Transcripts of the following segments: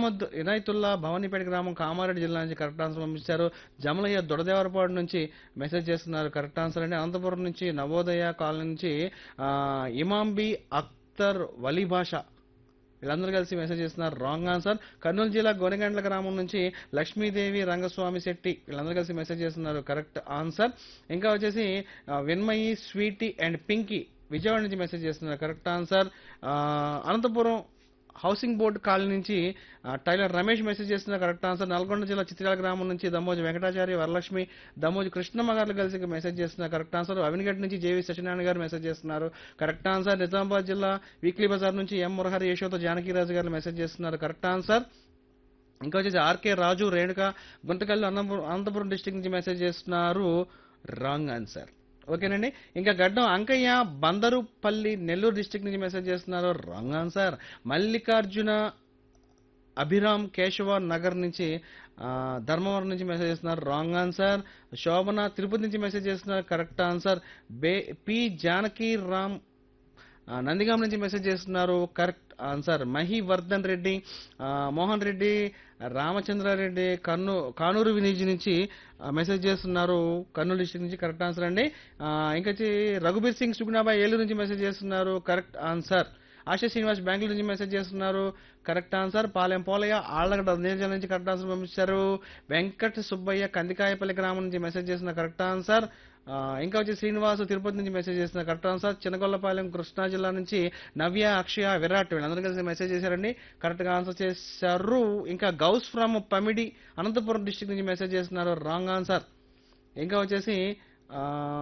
మహమ్మద్ ఇనాయతుల్లా భవానీపేట గ్రామం కామారెడ్డి జిల్లా నుంచి కరెక్ట్ ఆన్సర్ పంపించారు జమలయ్య దొడదేవరపాడు నుంచి మెసేజ్ చేస్తున్నారు కరెక్ట్ ఆన్సర్ అండి అనంతపురం నుంచి నవోదయ కాలనీ నుంచి ఆ, ఇమాంబి అఖ్తర్ వలీ భాష వీళ్ళందరూ కలిసి మెసేజ్ చేస్తున్నారు రాంగ్ ఆన్సర్ కర్నూలు జిల్లా గోనెగండ్ల గ్రామం నుంచి లక్ష్మీదేవి రంగస్వామి శెట్టి వీళ్ళందరూ కలిసి మెసేజ్ చేస్తున్నారు కరెక్ట్ ఆన్సర్ ఇంకా వచ్చేసి ఆ, Vinmayi Sweety and Pinky Vijayawada నుంచి మెసేజ్ చేస్తున్నారు కరెక్ట్ ఆన్సర్ ఆ, అనంతపురం హౌసింగ్ బోర్డు కాలనీ నుంచి ఆ, టైలర్ రమేష్ మెసేజ్ చేస్తున్న కరెక్ట్ ఆన్సర్ నల్గొండ జిల్లా చిత్రాల గ్రామం నుంచి దమ్మోజు వెంకటాచారి వరలక్ష్మి దమ్మోజు కృష్ణమ్మ గారు కలిసి మెసేజ్ చేస్తున్న కరెక్ట్ ఆన్సర్ అవినిగడ్ నుంచి జేవి సత్యనారాయణ గారు మెసేజ్ చేస్తున్నారు కరెక్ట్ ఆన్సర్ నిజామాబాద్ జిల్లా వీక్లీ బజార్ నుంచి ఎం మురహరి యశోద జానకిరాజు గారు మెసేజ్ చేస్తున్నారు కరెక్ట్ ఆన్సర్ ఇంకా వచ్చేసి ఆర్కే రాజు రేణుక గుంతకల్లు అనంతపురం అనంతపురం డిస్టిక్ నుంచి మెసేజ్ చేస్తున్నారు రాంగ్ ఆన్సర్ ఓకేనండి ఇంకా గడ్డం అంకయ్య బందరుపల్లి నెల్లూరు డిస్టిక్ నుంచి మెసేజ్ చేస్తున్నారు రాంగ్ ఆన్సర్ మల్లికార్జున అభిరామ్ కేశవ నగర్ నుంచి ఆ, ధర్మవరం నుంచి మెసేజ్ చేస్తున్నారు రాంగ్ ఆన్సర్ శోభన తిరుపతి నుంచి మెసేజ్ చేస్తున్నారు correct answer B P Janaki Ram ఆ, నందిగాం నుంచి మెసేజ్ చేస్తున్నారు కరెక్ట్ ఆన్సర్ మహి వర్ధన్ రెడ్డి ఆ, మోహన్ రెడ్డి రామచంద్రారెడ్డి కర్నూ కానూరు వినీజ్ నుంచి ఆ, మెసేజ్ చేస్తున్నారు కర్నూలు డిస్ట్రిక్ట్ నుంచి కరెక్ట్ ఆన్సర్ అండి ఆ, ఇంకా వచ్చి రఘుబీర్ సింగ్ సుగుణాబాయ్ ఏలూరు నుంచి మెసేజ్ చేస్తున్నారు కరెక్ట్ ఆన్సర్ ఆశా శ్రీనివాస్ బెంగళూరు నుంచి మెసేజ్ చేస్తున్నారు కరెక్ట్ ఆన్సర్ పాలెం పోలయ్య ఆళ్ళగడ్డ నియోజకవర్గం నుంచి కరెక్ట్ ఆన్సర్ పంపించారు వెంకట సుబ్బయ్య కందికాయపల్లి గ్రామం నుంచి మెసేజ్ చేసిన కరెక్ట్ ఆన్సర్ ఆ, ఇంకా వచ్చి శ్రీనివాస్ తిరుపతి నుంచి మెసేజ్ చేసిన కరెక్ట్ ఆన్సర్ చిన్నగొల్లపాలెం కృష్ణా జిల్లా నుంచి నవ్య అక్షయ విరాట్ వీళ్ళందరూ కలిసి మెసేజ్ చేశారండి కరెక్ట్ గా ఆన్సర్ చేశారు ఇంకా గౌస్ ఫ్రమ్ పమిడి అనంతపురం డిస్టిక్ నుంచి మెసేజ్ చేస్తున్నారు రాంగ్ ఆన్సర్ ఇంకా వచ్చేసి ఆ,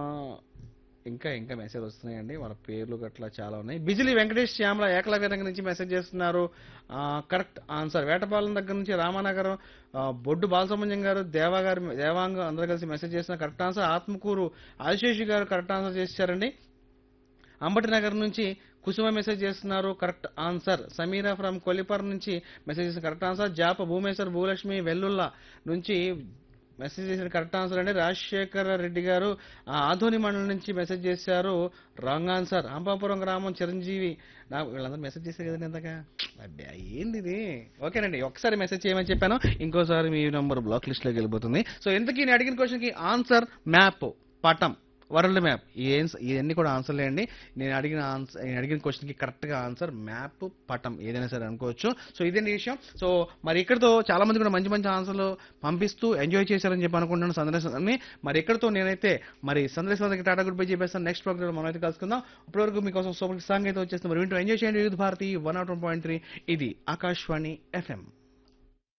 ఇంకా ఇంకా మెసేజ్ వస్తున్నాయండి వాళ్ళ పేర్లు గట్లా చాలా ఉన్నాయి బిజిలి వెంకటేష్ శ్యామల ఏకలవ్య దగ్గర నుంచి మెసేజ్ చేస్తున్నారు ఆ, కరెక్ట్ ఆన్సర్ వేటపాలెం దగ్గర నుంచి రామానగరం ఆ, బొడ్డు బాలసుబ్రహ్మణ్యం గారు దేవా గారు దేవాంగ అందరూ కలిసి మెసేజ్ చేస్తున్నారు కరెక్ట్ ఆన్సర్ ఆత్మకూరు ఆశేషి గారు కరెక్ట్ ఆన్సర్ చేశారండి అంబటి నగర్ నుంచి కుసుమ మెసేజ్ చేస్తున్నారు correct answer Sameera from Kolipar నుంచి మెసేజ్ చేసిన కరెక్ట్ ఆన్సర్ జాప భూమేశ్వర్ భూలక్ష్మి వెల్లుల్లా నుంచి మెసేజ్ చేసిన కరెక్ట్ ఆన్సర్ అండి రాజశేఖర రెడ్డి గారు ఆ, ఆధోని మండలం నుంచి మెసేజ్ చేశారు రాంగ్ ఆన్సర్ అంబాపురం గ్రామం చిరంజీవి నాకు వీళ్ళందరూ మెసేజ్ చేశారు కదండి ఇంతగా అబ్బే ఏంది ఇది ఓకేనండి ఒకసారి మెసేజ్ చేయమని చెప్పాను ఇంకోసారి మీ నంబర్ బ్లాక్ లిస్ట్ లోకి వెళ్ళిపోతుంది సో ఇంతకీ నేను అడిగిన క్వశ్చన్ కి ఆన్సర్ మ్యాప్ పటం వరల్డ్ మ్యాప్ ఏం ఇవన్నీ కూడా ఆన్సర్లే అండి నేను అడిగిన ఆన్సర్ నేను అడిగిన క్వశ్చన్కి కరెక్ట్గా ఆన్సర్ మ్యాప్ పటం ఏదైనా సరే అనుకోవచ్చు సో ఇదండి విషయం సో మరి ఇక్కడతో చాలా మంది కూడా మంచి మంచి ఆన్సర్లు పంపిస్తూ ఎంజాయ్ చేశారని చెప్పి అనుకుంటున్నాను సందేశాన్ని మరి ఇక్కడతో నేనైతే మరి సందేశానికి టాటా గుడ్ బై చెప్పేస్తాను నెక్స్ట్ ప్రోగ్రామ్ మనం అయితే కలుసుకుందాం ఇప్పటివరకు మీకోసం సూపర్ సాంగ్ అయితే వచ్చేస్తుంది మరి వింటూ ఎంజాయ్ చేయండి youth Bharati one nought one point three ఇది ఆకాశవాణి ఎఫ్ఎం